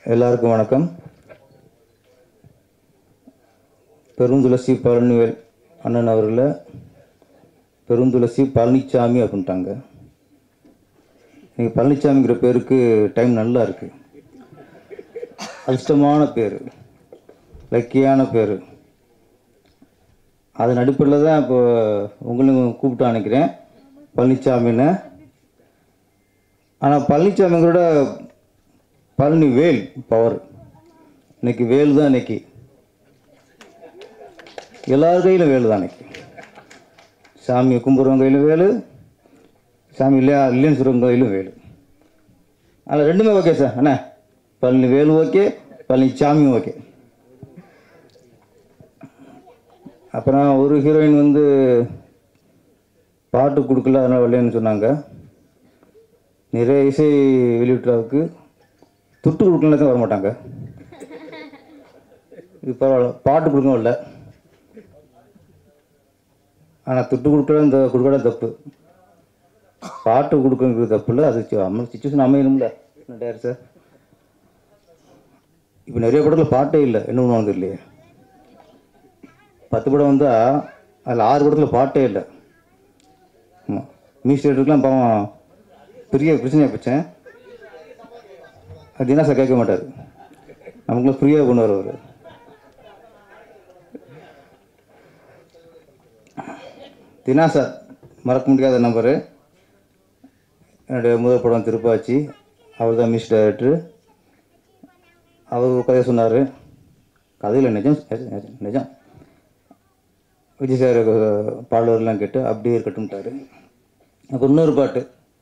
எல்லாருக்கும் வணக்கம் பெருந்துளசி பழனிவேல் அண்ணன் அவர்களை பெருந்துளசி பழனிச்சாமி அப்படின்ட்டாங்க நீங்கள் பழனிச்சாமிங்கிற பேருக்கு டைம் நல்லா இருக்கு அதிர்ஷ்டமான பேர் லக்கியான பேர் அதன் அடிப்படையில் தான் இப்போ உங்களையும் கூப்பிட்டு அனுக்கிறேன் பழனிச்சாமின்னு ஆனால் பழனிச்சாமிங்களோட பழனி வேல் பவர் இன்னைக்கு வேல் தான் இன்னைக்கு எல்லார் கையிலும் வேல் தான் இன்னைக்கு சாமியை கும்பிட்றவங்க கையிலும் வேலு சாமி இல்லையா இல்லைன்னு சொல்கிறவங்க கையிலும் வேலு அதில் ரெண்டுமே ஓகே சார் அண்ணா பழனி வேலு ஓகே பழனி சாமியும் ஓகே அப்புறம் ஒரு ஹீரோயின் வந்து பாட்டு கொடுக்கல அதனால் வரலன்னு சொன்னாங்க நிறைய இசை வெளியிட்டாவுக்கு துட்டு கொடுக்கல தான் வர மாட்டாங்க இது பரவாயில்ல பாட்டு கொடுக்கவும் இல்லை ஆனால் துட்டு கொடுக்கல இந்த கொடுக்கல தப்பு பாட்டு கொடுக்கறது தப்பு இல்லை அது அம்மன் சுச்சுவேஷன் அமையணும்ல டேர் சார் இப்போ நிறைய படத்தில் பாட்டே இல்லை என்ன பண்ணுவாங்க இல்லையே பத்து படம் வந்தால் அதில் ஆறு படத்தில் பாட்டே இல்லை ஆமாம் மியூசிக் டேரக்டருக்குலாம் பாவம் பெரிய பிரச்சனையாக போச்சேன் அது தினா சார் கேட்க மாட்டார் நமக்குலாம் ஃப்ரீயாக கொண்டு வருவார் தினா சார் மறக்க முடியாத நம்பரு என்னுடைய முதல் படம் திருப்பாச்சி அவர் தான் மியூசிக் டைரக்டர் அவர் ஒரு கதையை சொன்னார் கதையில் நிஜம் நிஜம், நிஜம் விஜய் சார் பாடலர்லாம் கேட்டு அப்படியே இருக்கட்டும்ட்டாரு அப்புறம் இன்னொரு பாட்டு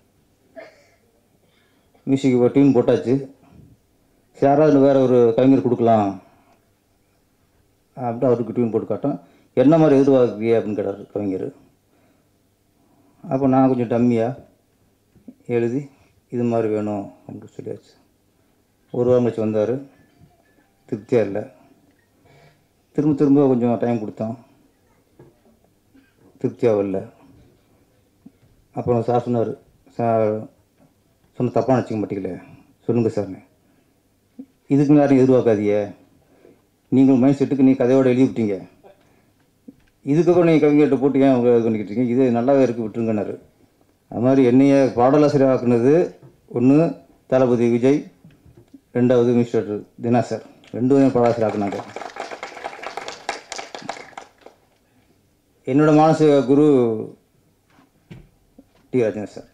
மியூசிக் இப்போ டியூன் போட்டாச்சு சரி, யாராவது வேற ஒரு கவிஞர் கொடுக்கலாம் அப்படி அவருக்கு டியூன் போட்டு காட்டோம் என்ன மாதிரி எதிர்பார்க்குறிய அப்படின்னு கேட்டார் கவிஞர் அப்போ நான் கொஞ்சம் டம்மியாக எழுதி இது மாதிரி வேணும் அப்படின்னு சொல்லியாச்சு ஒரு வாரம் கழிச்சு வந்தார் திருப்தியாக இல்லை திரும்ப திரும்ப கொஞ்சம் டைம் கொடுத்தோம் திருப்தியாக இல்லை அப்புறம் சார் சொன்னார் சார் சொன்ன தப்பாக நினச்சிக்க மாட்டீங்களே சொல்லுங்கள் சார்னு இதுக்கு மேலே யாரையும் எதிர்பார்க்காதீங்க நீங்கள் மைண்ட் செட்டுக்கு நீ கதையோடு எழுதி விட்டீங்க இதுக்கப்புறம் நீங்கள் கவிஞர்கிட்ட போட்டு ஏன் உங்க இது பண்ணிக்கிட்டு இருக்கீங்க இது நல்லாவே இருக்குது விட்டுருங்கன்னாரு அது மாதிரி என்னைய பாடலாசிரியர் ஆக்குனது ஒன்று தளபதி விஜய் ரெண்டாவது மிஸ்டர் தினா சார் ரெண்டு பேரும் பாடலாசிரியர் ஆக்குனாங்க என்னோட மானசீக குரு டி ராஜேந்திர சார்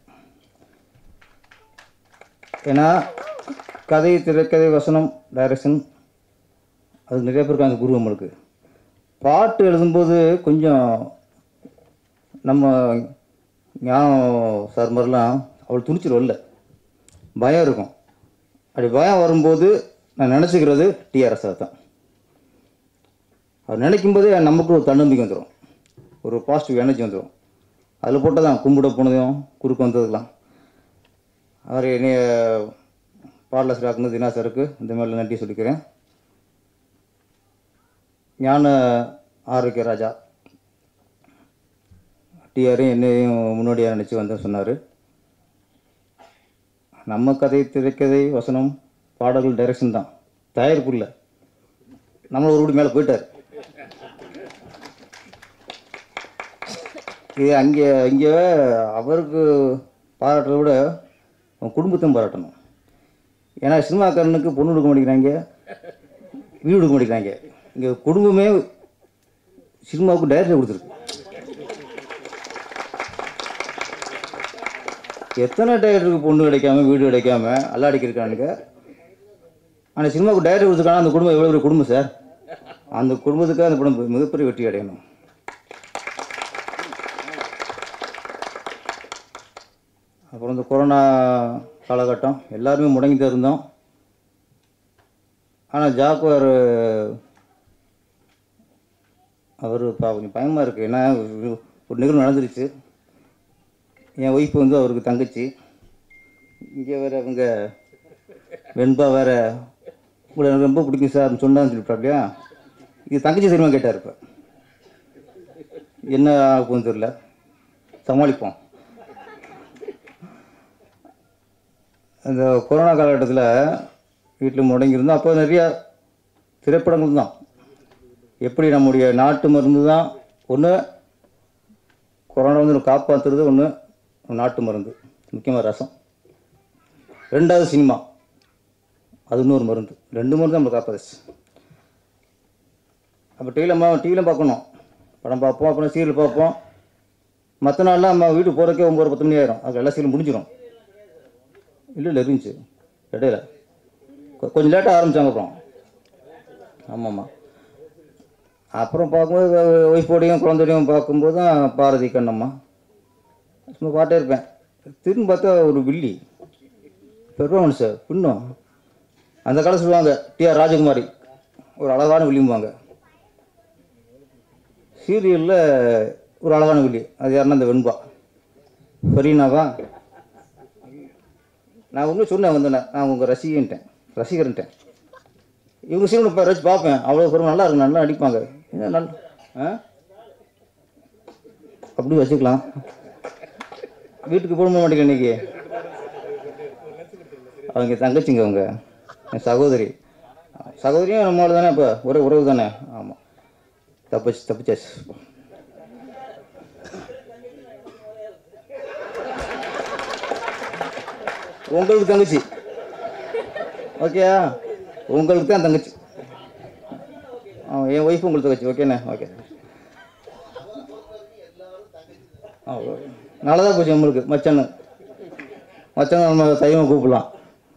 ஏன்னா கதை திரைக்கதை வசனம் டைரக்ஷன் அது நிறைய பேருக்கு அந்த குரு நம்மளுக்கு பாட்டு எழுதும்போது கொஞ்சம் நம்ம ஞானம் சார் மாதிரிலாம் அவள் துணிச்சல் வரல பயம் இருக்கும் அப்படி பயம் வரும்போது நான் நினச்சிக்கிறது டிஆர்எஸ் சார் தான் அவர் நினைக்கும் போதே நமக்கு ஒரு தன்னம்பிக்கை வந்துடும் ஒரு பாசிட்டிவ் எனர்ஜி வந்துடும் அதில் போட்டால் தான் கும்பிட போனதையும் குறுக்கு வந்ததுக்கெலாம் அவர் என்னைய பாடலாசிரியர் ஆக்குனது தினா சாருக்கு இந்த மாதிரி நன்றி சொல்லிக்கிறேன் ஞான ஆரோக்கிய ராஜா டிஆரையும் என்னையும் முன்னோடியாக நினச்சி வந்தேன் சொன்னார் நம்ம கதை திரைக்கதை வசனம் பாடல்கள் டைரக்ஷன் தான் தயாரிப்பு இல்லை நம்மள ஒரு வீடு மேலே போயிட்டார் இது அங்கே இங்கே அவருக்கு பாராட்டுறத விட அவன் குடும்பத்தையும் பாராட்டணும் ஏன்னா சினிமாக்காரனுக்கு பொண்ணு கொடுக்க மாட்டேங்கிறாங்க வீடு கொடுக்க மாட்டேங்கிறாங்க இங்கே குடும்பமே சினிமாவுக்கு டைரக்டர் கொடுத்துருக்கு எத்தனை டைரக்டருக்கு பொண்ணு கிடைக்காம வீடு கிடைக்காம அல்லாடிக்கு இருக்கானுங்க ஆனால் சினிமாவுக்கு டைரக்டர் கொடுத்துருக்காங்க அந்த குடும்பம் எவ்வளோ பெரிய குடும்பம் சார் அந்த குடும்பத்துக்கு அந்த படம் மிகப்பெரிய வெற்றி அடையணும் அப்புறம் இந்த கொரோனா காலகட்டம் எல்லாருமே முடங்கி தான் இருந்தோம் ஆனால் ஜாக்குவார் அவர் பா கொஞ்சம் பயமாக இருக்குது ஏன்னா ஒரு- ஒரு நிகழ்வு நடந்துருச்சு என் ஒய்ஃப் வந்து அவருக்கு தங்கச்சி இங்கே வேறு அவங்க வெண்பா வேற உங்களை எனக்கு ரொம்ப பிடிக்கும் சார் சொன்னான்னு சொல்லிவிட்டாப்லையா இது தங்கச்சி சினிமா கேட்டார் இப்போ என்ன ஆகும்னு தெரியல சமாளிப்போம் இந்த கொரோனா காலகட்டத்தில் வீட்டில் முடங்கியிருந்தோம் அப்போ நிறையா திரைப்படங்கள் தான் எப்படி நம்முடைய நாட்டு மருந்து தான் ஒன்று கொரோனா வந்து காப்பாற்றுறது ஒன்று நாட்டு மருந்து முக்கியமாக ரசம் ரெண்டாவது சினிமா அது இன்னொரு மருந்து ரெண்டு மருந்து நம்மளை காப்பாதுச்சு அப்போ டிவியில் நம்ம டிவியில் பார்க்கணும் படம் பார்ப்போம் அப்புறம் சீரியல் பார்ப்போம் மற்ற நாள்லாம் நம்ம வீட்டுக்கு போகிறதுக்கே ஒம்பது பத்து மணி ஆயிரும் அது எல்லா சீரியல் முடிஞ்சிடும் இல்லை இல்லை இருந்துச்சு இடையில கொ- கொஞ்சம் லேட்டாக ஆரம்பித்தாங்க அப்புறம் ஆமாம்மா அப்புறம் பார்க்கும்போது ஒய்ஃபோடையும் குழந்தையோடையும் பார்க்கும்போது தான் பாரதி கண்ணம்மா சும்மா பாட்டே இருப்பேன் திரும்பி பார்த்தா ஒரு வில்லி பெர்ஃபார்மன்ஸ் சார் இன்னும் அந்த காலம் சொல்லுவாங்க டிஆர் ராஜகுமாரி ஒரு அழகான வில்லிம்புவாங்க சீரியலில் ஒரு அழகான வில்லி அது யாருன்னா அந்த வெண்பா ஃபரீனாவா நான் ஒன்றும் சொன்னேன் வந்தேன் நான் உங்கள் ரசிகன்ட்டேன் ரசிகர்ன்ட்டேன் இவங்க சீரியல் இப்போ ரசிச்சு பார்ப்பேன் அவ்வளோ பெரும் நல்லா இருக்கும் நல்லா நடிப்பாங்க என்ன நல்ல ஆ அப்படி வச்சுக்கலாம் வீட்டுக்கு போக மாட்டேங்க இன்னைக்கு அவங்க தங்கச்சிங்க அவங்க என் சகோதரி சகோதரியும் நம்மளோட தானே இப்போ ஒரே உறவு தானே ஆமாம் தப்பிச்சு தப்பிச்சாச்சு உங்களுக்கு தங்கச்சி ஓகேயா உங்களுக்கு தான் தங்கச்சி ஆ என் ஒய்ஃப் உங்களுக்கு தங்கச்சி ஓகேண்ணே ஓகே ஆ நல்லதாக போச்சு நம்மளுக்கு மச்சான்னு மச்சான் நம்ம தைவம் கூப்பிடலாம்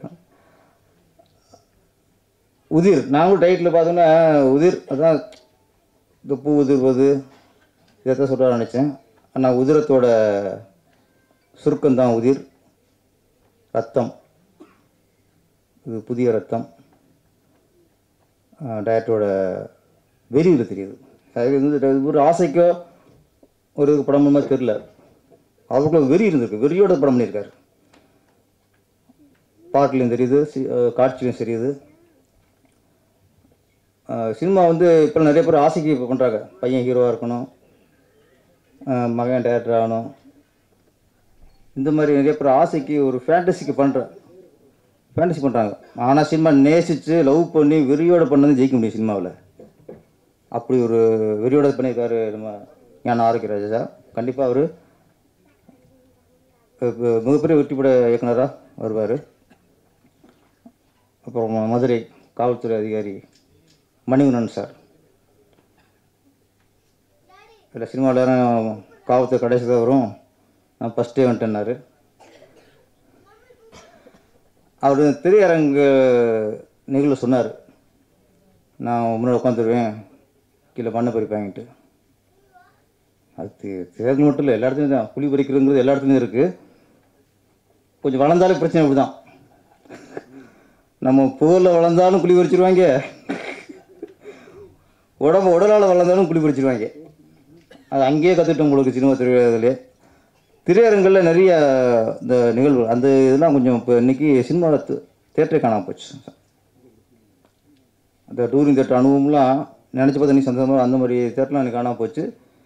உதிர் நாங்களும் டைட்டில் பார்த்தோன்னா உதிர் அதான் இந்த பூ உதிர்வது இதைத்தான் சொல்ல நினச்சேன் ஆனால் உதிரத்தோட சுருக்கம்தான் உதிர் ரத்தம் இது புதிய ரத்தம் டயட்டோட வெறியில் தெரியுது அது வந்து ஒரு ஆசைக்கோ ஒரு படம் மாதிரி தெரில அவருக்குள்ள வெறி இருந்திருக்கு வெறியோட படம் பண்ணியிருக்காரு பாட்டுலையும் தெரியுது சி- அஹ் காட்சியிலும் தெரியுது அஹ் சினிமா வந்து இப்போ நிறைய பேர் ஆசைக்கு இப்போ பண்ணுறாங்க பையன் ஹீரோவாக இருக்கணும் அஹ் மகன் டேரக்டர் ஆகணும் இந்த மாதிரி நிறைய பேர் ஆசைக்கு ஒரு ஃபேண்டசிக்கு பண்ணுற ஃபேண்டசி பண்ணுறாங்க ஆனால் சினிமா நேசித்து லவ் பண்ணி வெறியோட பண்ணது ஜெயிக்க முடியும் சினிமாவில் அப்படி ஒரு வெறியோட பண்ணியிருக்காரு நம்ம ஞான ஆரோக்கிய ராஜா கண்டிப்பாக அவர் மிகப்பெரிய வெற்றிப்பட இயக்குனராக வருவார் அப்புறம் மதுரை காவல்துறை அதிகாரி மணிவண்ணன் சார் இல்லை சினிமாவில் யாரும் காவல்துறை கடைசி தான் வரும் நான் ஃபஸ்ட்டே வந்துட்டேன்னாரு அவர் திரையரங்கு நிகழ்வு சொன்னார் நான் முன்னாடி உட்காந்துருவேன் கீழே பண்ண பறிப்பாங்கன்ட்டு அது தி- திரையரங்கு மட்டும் இல்லை எல்லா இடத்துலையும் தான் புலி பறிக்கிறதுங்கிறது எல்லா இடத்துலையும் இருக்குது கொஞ்சம் வளர்ந்தாலே பிரச்சனை இப்படி தான் நம்ம புகழில் வளர்ந்தாலும் குழி பறிச்சிருவாங்க உடம்பு உடலால் வளர்ந்தாலும் குழி பறிச்சிருவாங்க அது அங்கேயே கற்றுட்டோம் உங்களுக்கு சினிமா திரையிலே திரையரங்கில் நிறைய இந்த நிகழ்வு அந்த இதெல்லாம் கொஞ்சம் இப்போ இன்னைக்கு சினிமாவில் தேட்டரே காணாம போச்சு அந்த டூரிங் தேட்டர் அனுபவம்லாம் நினச்சி பார்த்தா நீ சந்தோஷமாக அந்த மாதிரி தேட்டர்லாம் எனக்கு காணாம போச்சு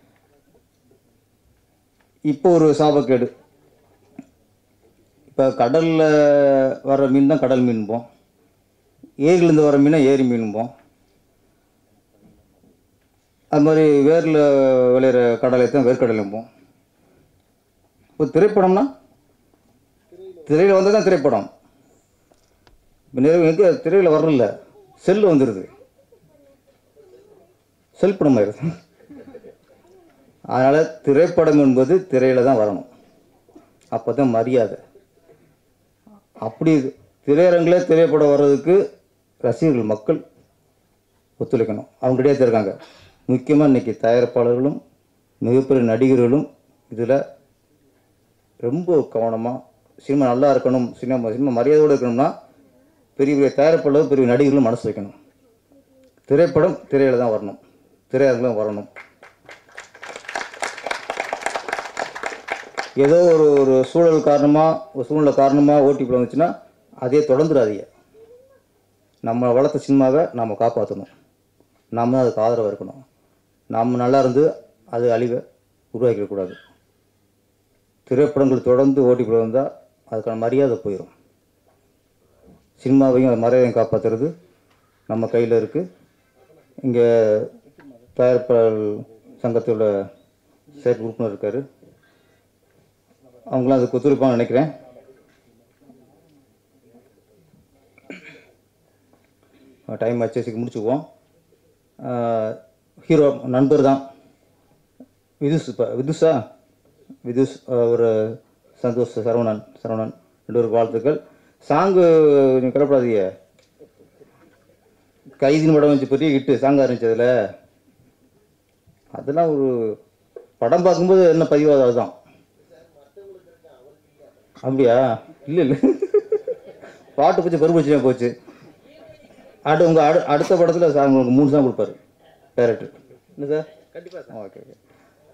இப்போ ஒரு சாபக்கேடு இப்போ கடலில் வர மீன் தான் கடல் மீன்போம் ஏரியிலேருந்து வர மீனை ஏரி மீன்போம் அது மாதிரி வேரில் விளையிற கடலை தான் வேர்க்கடலைம்போம் இப்போ திரைப்படம்னா திரையில் வந்தால் தான் திரைப்படம் இப்போ நிறைய எங்கே திரையில் வரல செல்லு வந்துடுது செல் படம் ஆயிடுது அதனால் திரைப்படம் என்பது திரையில் தான் வரணும் அப்போ தான் மரியாதை அப்படி திரையரங்கிலே திரைப்படம் வர்றதுக்கு ரசிகர்கள் மக்கள் ஒத்துழைக்கணும் அவங்க ரெடியாக இருக்காங்க முக்கியமாக இன்னைக்கு தயாரிப்பாளர்களும் மிகப்பெரிய நடிகர்களும் இதில் ரொம்ப கவனமாக சினிமா நல்லா இருக்கணும் சினிமா சினிமா மரியாதையோடு இருக்கணும்னா பெரிய பெரிய தயாரிப்பாளரும் பெரிய நடிகர்களும் மனசு வைக்கணும் திரைப்படம் திரையில் தான் வரணும் திரையரங்கில் வரணும் ஏதோ ஒரு ஒரு சூழல் காரணமாக ஒரு சூழ்நிலை காரணமாக ஓடிபி வந்துச்சுன்னா அதே தொடர்ந்துடாதீங்க நம்ம வளர்த்த சினிமாவை நாம் காப்பாற்றணும் நம்ம தான் அதுக்கு ஆதரவாக இருக்கணும் நாம் நல்லா இருந்து அது அழிவை உருவாக்கிடக்கூடாது திரைப்படங்கள் தொடர்ந்து ஓடிபி வந்தால் அதுக்கான மரியாதை போயிடும் சினிமாவையும் அது மறைவையும் காப்பாற்றுறது நம்ம கையில் இருக்குது இங்கே தயாரிப்பாளர் சங்கத்தோட செயற் உறுப்பினர் இருக்கார் அவங்களாம் அதுக்கு ஒத்துழைப்பான்னு நினைக்கிறேன் டைம் ஆச்சு சீக்கிரம் முடிச்சுக்குவோம் ஹீரோ நண்பர் தான் விதுஷ் இப்போ விதுஷா விதுஷ் அஹ், ஒரு சந்தோஷ் சரவணன் சரவணன் ரெண்டு பேருக்கு வாழ்த்துக்கள் சாங்கு நீங்கள் கிடப்படாதீங்க கைதின் படம் வச்சு பெரிய ஹிட்டு சாங்காக இருந்துச்சு அதில் அதெல்லாம் ஒரு படம் பார்க்கும்போது என்ன பதிவாது அதுதான் அப்படியா இல்லை இல்லை பாட்டு பற்றி பருப்பு வச்சுதான் போச்சு அடுத்து உங்கள் அடு அடுத்த படத்தில் சார் உங்களுக்கு மூணு சாங் கொடுப்பாரு டேரக்டர் என்ன சார் கண்டிப்பாக சார் ஓகே ஓகே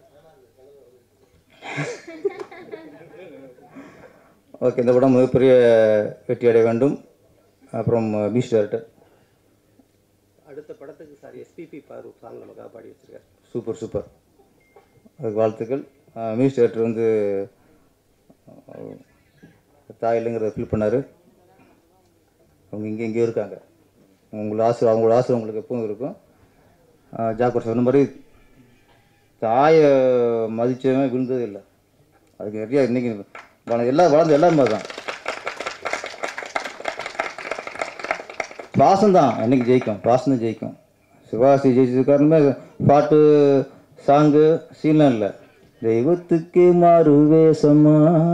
ஓகே இந்த படம் மிகப்பெரிய வெற்றி அடைய வேண்டும் அப்புறம் பீச் டேரக்டர் அடுத்த படத்துக்கு சார் எஸ்பிபி பாரு சாங் நமக்காக பாடி வச்சிருக்காரு சூப்பர் சூப்பர் அதுக்கு வாழ்த்துக்கள் மியூசிக் டேரக்டர் வந்து அஹ், தாய் இல்லைங்கிறத ஃபீல் பண்ணார் அவங்க இங்கே இங்கே இருக்காங்க உங்களோட ஆசை அவங்களோட ஆசை உங்களுக்கு எப்பவும் இருக்கும் அஹ், ஜாக்கர் சொன்ன மாதிரி தாயை மதிச்சவன் விழுந்ததே இல்லை அதுக்கு நிறையா இன்னைக்கு வள எல்லாம் வளர்ந்து எல்லாருமே தான் பாசம் தான் என்னைக்கு ஜெயிக்கும் பாசம் தான் ஜெயிக்கும் சிவாசி ஜெயிச்சது காரணமே பாட்டு சாங்கு சீன்லாம் இல்லை தெய்வத்துக்கு மாறு வேஷமா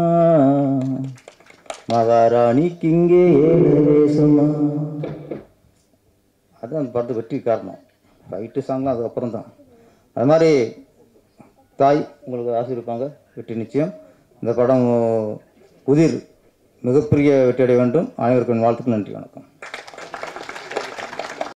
மகாராணிக்கு இங்கே ஏழு வேஷமா அதுதான் அந்த படத்துக்கு வெற்றி காரணம் ஃபைட்டு சாங்லாம் அதுக்கப்புறம் தான் அது மாதிரி தாய் உங்களுக்கு ஆசீர்வாங்க வெற்றி நிச்சயம் இந்த படம் உதிர் மிகப்பெரிய வெற்றி அடைய வேண்டும் அனைவருக்கும் என் வாழ்த்துக்கள் நன்றி வணக்கம்